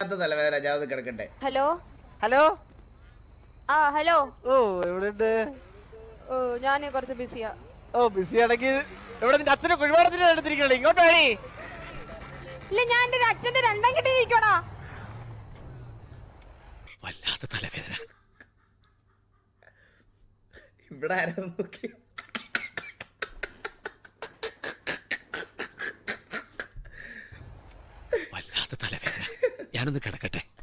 അത് തലവേദന ഞാൻ ഒന്ന് കിടക്കട്ടെ ഹലോ ഹലോ ആ ഹലോ ഓ എവിടെയുണ്ട് ഓ ഞാൻ കുറച്ച് ബിസിയാ ഓ ബിസി ആണെങ്കിൽ എവിടെ നിന്റെ അച്ഛനെ കുഴിമാടത്തിന് എടുത്തിരിക്കണേ ഇങ്ങോട്ട് വേണി ഇല്ല ഞാൻ എന്റെ അച്ഛന്റെ രണ്ടാം കെട്ടിയിരിക്കണോ വല്ലാത്ത തലവേദന ഇവിടെ ആരാ നോക്കി വല്ലാത്ത തലവേദന ഞാനൊന്ന് കിടക്കട്ടെ